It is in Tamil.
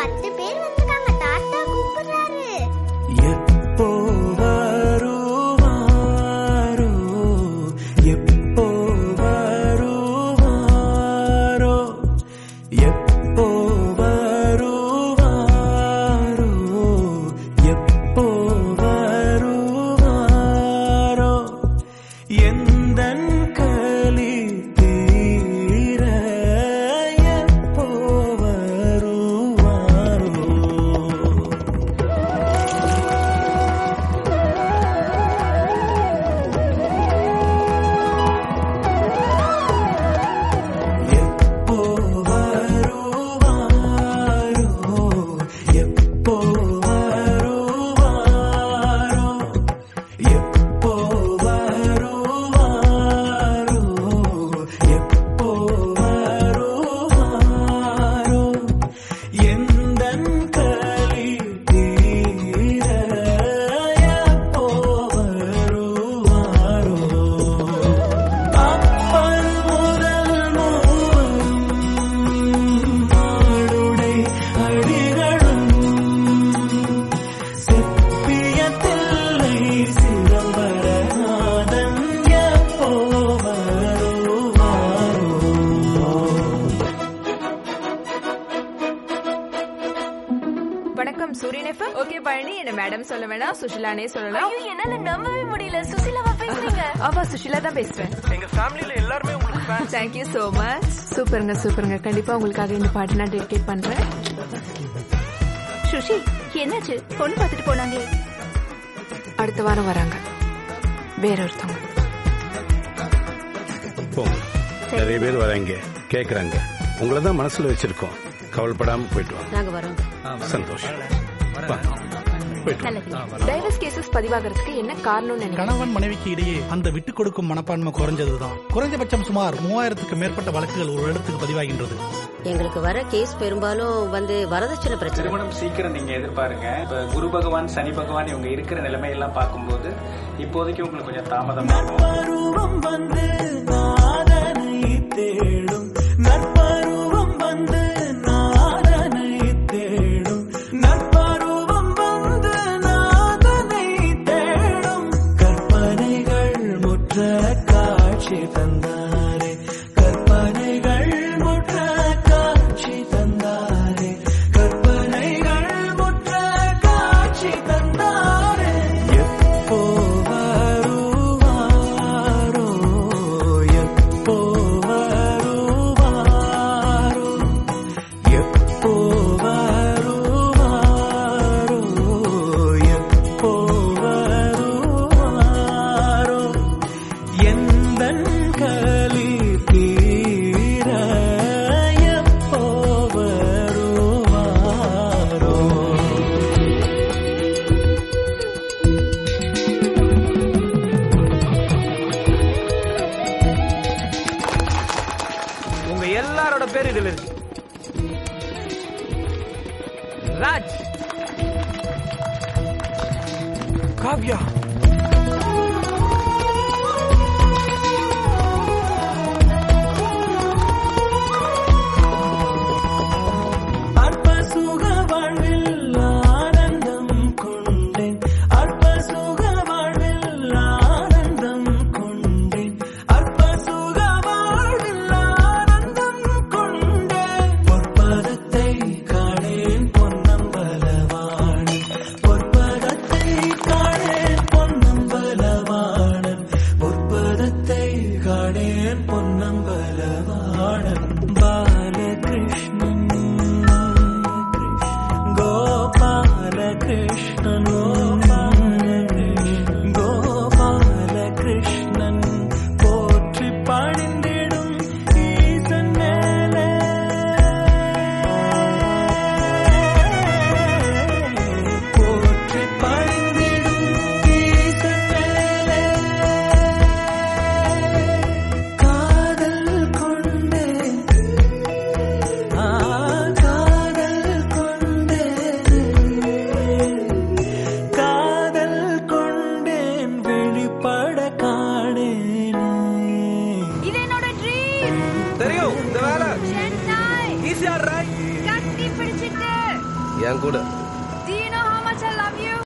பத்து பேர் வந்திருக்காங்க தாத்தா கூப்பிடுறாரு எப்போ வருவாரோ எப்போ வருவாரோ எப்போ வருவாரோ எப்போ வருவாரோ எந்தன் களி தீர எப்போ வருவாரோ எப்போ வருவாரோ எப்போ வருவாரோ எப்போ வருவாரோ எப்போ வருவாரோ எந்தன் களி தீர எப்போ வருவாரோ அப்பன் முதல் மூவரும் ஆளுடை அடிகளும் செப்பியத்தில்லை சிதம்பரநாதன் எப்போ வருவாரோ வணக்கம் சூரியன் எஃப்எம் ஓகே பழனி என்ன மேடம் சொல்ல வேணாம் சுஷிலானே சொல்லலாம் ஐயோ என்னால நம்பவே முடியல சுசிலாவா பேசுறீங்க ஆமா சுஷிலா தான் பேசுறேன் எங்க ஃபேமிலில எல்லாருமே உங்களுக்கு ஃபேன் தேங்க்யூ சோ மச் சூப்பருங்க சூப்பருங்க கண்டிப்பா உங்களுக்காக இந்த பாட்டு நான் டெடிகேட் பண்றேன் சுஷி என்னாச்சு பொண்ணு பார்த்துட்டு போனாங்களே அடுத்த வாரம் வராங்க வேற ஒருத்தவங்க போங்க நிறைய பேர் வராங்க கேக்குறாங்க உங்களை தான் மனசுல வச்சிருக்கோம் கவலைப்படாம போயிட்டு வாங்க நாங்க வரோம் சந்தோஷம் வா. போயிட்டு வாங்க. டைவர்ஸ் கேசஸ் பதிவாகிறதுக்கு என்ன காரணம்னு நினைக்கிறேன் கணவன் மனைவிக்கு இடையே அந்த விட்டுக் கொடுக்கும் மனப்பான்மை குறைஞ்சதுதான் குறைஞ்சபட்சம் சுமார் மூவாயிரத்துக்கு மேற்பட்ட வழக்குகள் ஒரு இடத்துக்கு பதிவாகின்றது எங்களுக்கு வர கேஸ் பெரும்பாலும் வந்து வரதட்சணை பிரச்சனை திருமணம் சீக்கிரம் நீங்க எதிர்பாருங்க இப்ப குரு பகவான் சனி பகவான் இவங்க இருக்கிற நிலைமையெல்லாம் பார்க்கும்போது இப்போதைக்கு உங்களுக்கு கொஞ்சம் தாமதமாகும் பருவம் வந்து நாதனை தேடும் நற்பருவம் வந்து நாதனை தேடும் நற்பருவம் வந்து நாதனை தேடும் கற்பனைகள் முற்ற காட்சி தந்தாரே கற்பனைகள் முற்ற காட்சி தந்தாரே கற்பனைகள் முற்ற காட்சி தந்தாரே எப்போ வருவாரோ எப்போ வருவாரோ எப்போ வருவாரோ எப்போ வருவாரோ எந்தன் களி தீர எப்போ வருவாரோ உங்க எல்லாரோட பேர் இதுல இருக்கு ராஜ் காவ்யா அற்ப சுக வாழ்வில் ஆனந்தம் கொண்டேன் அற்ப சுக வாழ்வில் ஆனந்தம் கொண்டேன் அற்ப சுக வாழ்வில் ஆனந்தம் கொண்டேன் பொற்பதத்தை காணேன் பொன்னம்பலவாணன் பொற்பதத்தை காணேன் பொன்னம்பலவாணன் பொற்பதத்தை காணேன் பொன்னம்பலவாணன் பாலகிருஷ்ணன் கோபாலகிருஷ்ணன் கோபாலகிருஷ்ணன் கோபாலகிருஷ்ணன் போற்றி பணிந்திடும் ஈசன் மேலே போற்றி பணிந்திடும் ஈசன் மேலே காதல் கொண்டேன் ஆ காதல் கொண்டேன் காதல் கொண்டேன் வெளிப்பட காணேன் இது என்னோட ட்ரீம் தெரியும் இந்த வேலை சென்னை ஈஸியா ரைட் கட்டி பிடிச்சிட்டு என் கூட